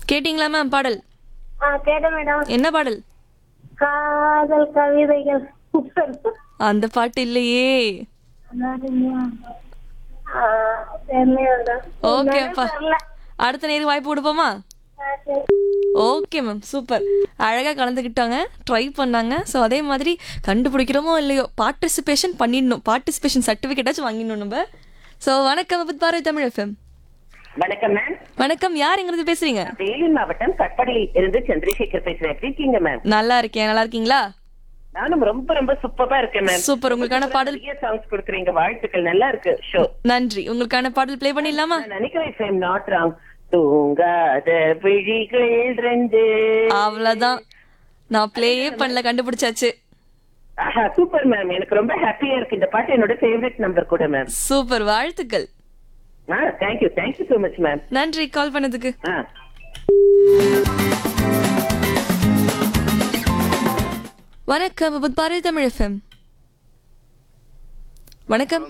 கேட்டிங்களா மேம் பாடல் ஆ கேட்டேன் மேடம் என்ன பாடல் காதல் கவிதைகள் அந்த பாட்டு இல்லையே ஓகே அப்பா அடுத்த நேரம் வாய்ப்பு கொடுப்போமா ஓகே மேம் சூப்பர் அழகாக கலந்துக்கிட்டாங்க ட்ரை பண்ணாங்க ஸோ அதே மாதிரி கண்டுபிடிக்கிறோமோ இல்லையோ பார்ட்டிசிபேஷன் பண்ணிடணும் பார்ட்டிசிபேஷன் சர்டிஃபிகேட்டாச்சும் வாங்கிடணும் நம்ம ஸோ வணக்கம் வித் பாரதி தமிழ் எஃப்எம் வணக்கம் மேம் வணக்கம் யார் எங்கிறது பேசுறீங்க வேலூர் மாவட்டம் கட்படியில் இருந்து சந்திரசேகர் பேசுறேன் எப்படி இருக்கீங்க மேம் நல்லா இருக்கேன் நல்லா இருக்கீங்களா நானும் ரொம்ப ரொம்ப சூப்பரா இருக்கேன் மேம் சூப்பர் உங்களுக்கான பாடல் நிறைய சாங்ஸ் கொடுக்குறீங்க வாழ்த்துக்கள் நல்லா இருக்கு ஷோ நன்றி உங்களுக்கான பாடல் ப்ளே பண்ணிடலாமா நான் நினைக்கிறேன் ஐம் நாட் ராங் தூங்காத விழிகள் ரெண்டு அவ்வளவுதான் நான் ப்ளேயே பண்ணல கண்டுபிடிச்சாச்சு ஆஹா சூப்பர் மேம் எனக்கு ரொம்ப ஹாப்பியா இருக்கு இந்த பாட்டு என்னோட ஃபேவரட் நம்பர் கூட மேம் சூப்பர் வாழ்த்துக்கள் ஆ thank you thank you so much ma'am நன்றி கால் பண்ணதுக்கு ஆ வணக்கம் வித் பாரதி தமிழ் எஃப்எம் வணக்கம்